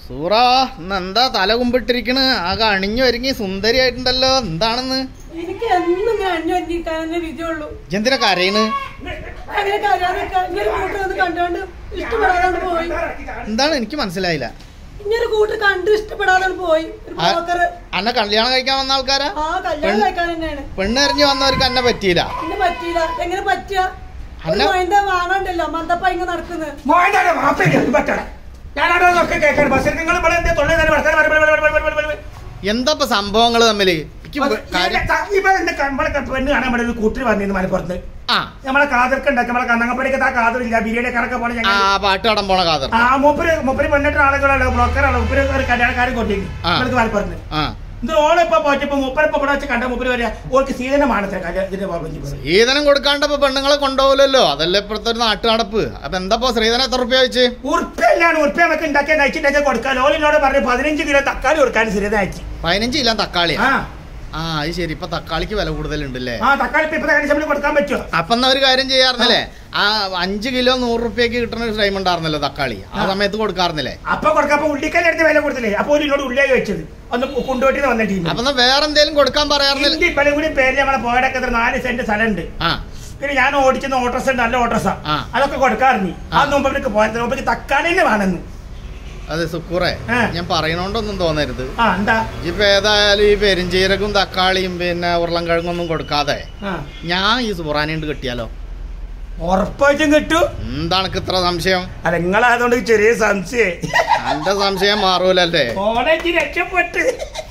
സൂറ ഇന്ന് എന്താ തല കുമ്പിട്ടിരിക്കണ് ആകെ അണിഞ്ഞു ഒരുങ്ങി സുന്ദരിയായിട്ടുണ്ടല്ലോ എന്താണെന്ന് എനിക്ക് എന്നും ഇങ്ങനെ അന്വേഷിക്കാനേ വിധിയുള്ളൂ എന്തിനാ കരയണ് അങ്ങനെ കല്യാണമൊക്കെ ഇങ്ങനെ കൂട്ട് വന്ന് കണ്ടോണ്ട് ഇഷ്ടപ്പെടാതെ പോയി എന്താണ് എനിക്ക് മനസ്സിലായില്ല ഇങ്ങനെ കൂട്ട് കണ്ട് ഇഷ്ടപ്പെടാതെ പോയി ഒരു ആ- ബ്രോക്കർ അന്നെ കല്യാണം കഴിക്കാൻ വന്ന ആൾക്കാരാ ആ കല്യാണം കഴിക്കാൻ തന്നെയാണ് പെണ്ണ് എറിഞ്ഞു വന്നവർക്ക് അന്നെ പറ്റിയില്ല എന്നെ പറ്റിയില്ല എങ്ങനെ പറ്റുക ഒരു അല്ല- മൈന്ത വാങ്ങണ്ടല്ലോ മന്ദപ്പ ഇങ്ങനെ നടക്കുന്നത് മോഹൻലാലിന്റെ മാപ്പില്ല ഇത് പറ്റണം ഞാനവിടെ ഒക്കെ കേൾക്കാണ് ബസ്സിൽ നിങ്ങൾ ഇവിടെ എന്തേ തൊള്ളേ തന്നെ വർത്താനം പറ- പറ- പറ- പറ- പറ- പറ- പറ- എന്താ ഇപ്പൊ സംഭവങ്ങള് തമ്മില് എനിക്ക് അത് കാര്യം ഇവ- ഇവ എന്നെ ക- നമ്മളെ ക- പെണ്ണ് കാണാൻ ഇവിടെ ഒരു കൂട്ടിൽ വന്നിരുന്നു മലപ്പുറത്ത് ആ നമ്മളെ കാതർക്ക് ഉണ്ടാക്കി നമ്മളെ കന്നങ്ങപ്പടിക്ക് ആ കാതറില്ല ബിരിയാണി കണക്കെ പോണ ആ ഞങ്ങൾ പാട്ട് കടം പോണ കാതർ ആ മൂപ്പര് മൂപ്പര് പെണ്ണിട്ട് ആളുകളല്ലോ ബ്രോക്കറാണോ മൂപ്പര് ഒരു കല്യാണക്കാരൻ കൊണ്ടിരിക്കും ആ. നമ്മൾക്ക് മലപ്പുറത്ത് ആ ഇത് ഓളിപ്പോ പോയപ്പോ മൂപ്പരിപ്പോ ഇവിടെ വെച്ച് കണ്ട മൂപ്പര് പറയാ ഓൾക്ക് സീതനമാണ് ഇതിന്റെ പ്രോബ്ലം ഈതനം കൊടുക്കാണ്ട് ഇപ്പൊ പെണ്ണുങ്ങളെ കൊണ്ടുപോകില്ലല്ലോ അതല്ലേ ഇപ്പോഴത്തെ ഒരു നാട്ടു നടപ്പ് അപ്പൊ എന്താ ഇപ്പൊ ശ്രീധരൻ എത്ര റുപ്യ വെച്ച് ഉറുപ്പില്ലാണ് ഉറുപ്പ നമുക്ക് ഉണ്ടാക്കിയ നയിച്ചിട്ടൊക്കെ കൊടുക്കാൻ ഓളിനോട് പറഞ്ഞു പതിനഞ്ച് കിലോ തക്കാളി കൊടുക്കാൻ സ്ഥിരത അയച്ചു പതിനഞ്ച് ഇല്ല തക്കാളിയാ ആ ആ അത് ശരി ഇപ്പൊ തക്കാളിക്ക് വില കൂടുതലുണ്ടല്ലേ ആ തക്കാളി ഇപ്പൊ ഇപ്പത്തെ കാര്യം നമ്മൾ കൊടുക്കാൻ പറ്റുമോ അപ്പൊ എന്നാ ഒരു കാര്യം ചെയ്യാറുന്നല്ലേ ആ അഞ്ച് കിലോ നൂറ് റുപ്യക്ക് കിട്ടുന്ന ഒരു ടൈം ഉണ്ടായിരുന്നല്ലോ തക്കാളി ആ ആ. സമയത്ത് കൊടുക്കാറുന്നില്ലേ അപ്പൊ കൊടുക്കാൻ ഉള്ളിക്കല്ലേ എടുത്ത് വില കൊടുത്തില്ലേ അപ്പൊ ഒരു എന്നോട് ഉള്ളിയായി വെച്ചത് ഒന്ന് കൊണ്ടുപോയിട്ട് വന്ന ടീം അപ്പൊ എന്നാ വേറെ എന്തേലും കൊടുക്കാൻ പറയാറുന്നില്ല ഇന്ത്യ ഇപ്പഴും കൂടി പേര് നമ്മളെ പോയടൊക്കെ എത്ര നാല് സെന്റ് സ്ഥലമുണ്ട് ആ പിന്നെ ഞാൻ ഓടിക്കുന്ന ഓട്ടോസ് ഉണ്ട് നല്ല ഓട്ടോസാ ആ. അതൊക്കെ കൊടുക്കാറുണ്ട് ആ. ആ നോമ്പ് പോയത് നോമ്പ് തക്കാളി തന്നെ വേണമെന്ന് അതെ സുക്കൂറെ ആ. ഞാൻ പറയണോണ്ടൊന്നും തോന്നരുത് ആ എന്താ ഇപ്പൊ ഏതായാലും ഈ പെരിഞ്ചീരകവും തക്കാളിയും പിന്നെ ഉരുളൻകിഴങ്ങൊന്നും കൊടുക്കാതെ ആ ഞാൻ ഈ സുറാനിണ്ട് കിട്ടിയാലോ ഉറപ്പായിട്ടും കിട്ടൂ എന്താണ് എനിക്ക് ഇത്ര സംശയം അല്ല നിങ്ങളായതുകൊണ്ട് ചെറിയ സംശയം എന്റെ സംശയം മാറൂലല്ലേ കോളേജ് രക്ഷപ്പെട്ട്